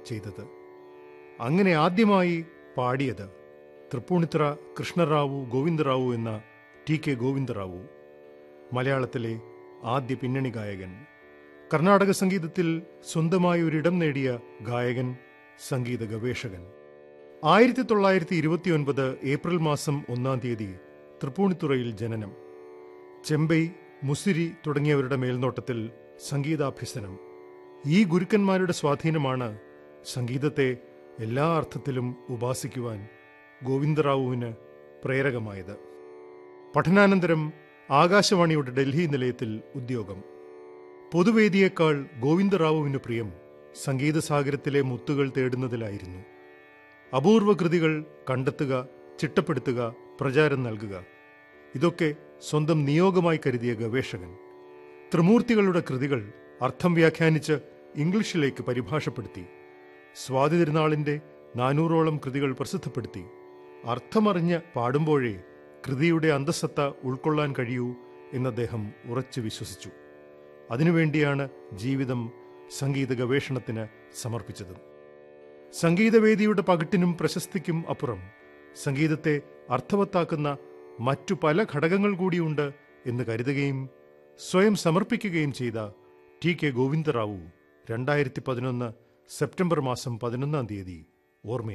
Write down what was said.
ചെയ്തത് അങ്ങനെ ആദ്യമായി പാടിയത് തൃപ്പൂണിത്തുറ കൃഷ്ണറാവു ഗോവിന്ദറാവു എന്ന ടി കെ ഗോവിന്ദറാവു മലയാളത്തിലെ ആദ്യ പിന്നണി ഗായകൻ കർണാടക സംഗീതത്തിൽ സ്വന്തമായി ഒരിടം നേടിയ ഗായകൻ സംഗീത ഗവേഷകൻ ആയിരത്തി തൊള്ളായിരത്തി ഇരുപത്തിയൊൻപത് ഏപ്രിൽ മാസം ഒന്നാം തീയതി തൃപ്പൂണിത്തുറയിൽ ജനനം ചെമ്പൈ മുസിരി തുടങ്ങിയവരുടെ മേൽനോട്ടത്തിൽ സംഗീതാഭ്യസനം ഈ ഗുരുക്കന്മാരുടെ സ്വാധീനമാണ് സംഗീതത്തെ എല്ലാ അർത്ഥത്തിലും ഉപാസിക്കുവാൻ ഗോവിന്ദറാവുവിന് പ്രേരകമായത് പഠനാനന്തരം ആകാശവാണിയുടെ ഡൽഹി നിലയത്തിൽ ഉദ്യോഗം പൊതുവേദിയേക്കാൾ ഗോവിന്ദറാവുവിന് പ്രിയം സംഗീതസാഗരത്തിലെ മുത്തുകൾ തേടുന്നതിലായിരുന്നു അപൂർവ കൃതികൾ കണ്ടെത്തുക ചിട്ടപ്പെടുത്തുക പ്രചാരം നൽകുക ഇതൊക്കെ സ്വന്തം നിയോഗമായി കരുതിയ ഗവേഷകൻ ത്രിമൂർത്തികളുടെ കൃതികൾ അർത്ഥം വ്യാഖ്യാനിച്ച് ഇംഗ്ലീഷിലേക്ക് പരിഭാഷപ്പെടുത്തി സ്വാതി തിരുനാളിന്റെ നാനൂറോളം കൃതികൾ പ്രസിദ്ധപ്പെടുത്തി അർത്ഥമറിഞ്ഞ് പാടുമ്പോഴേ കൃതിയുടെ അന്തസത്ത ഉൾക്കൊള്ളാൻ കഴിയൂ എന്ന് അദ്ദേഹം ഉറച്ചു വിശ്വസിച്ചു അതിനുവേണ്ടിയാണ് ജീവിതം സംഗീത ഗവേഷണത്തിന് സമർപ്പിച്ചത് സംഗീതവേദിയുടെ പകിട്ടിനും പ്രശസ്തിക്കും അപ്പുറം സംഗീതത്തെ അർത്ഥവത്താക്കുന്ന മറ്റു പല ഘടകങ്ങൾ കൂടിയുണ്ട് എന്ന് കരുതുകയും സ്വയം സമർപ്പിക്കുകയും ചെയ്ത ടി കെ ഗോവിന്ദറാവു രണ്ടായിരത്തി പതിനൊന്ന് സെപ്റ്റംബർ മാസം പതിനൊന്നാം തീയതി ഓർമ്മയായി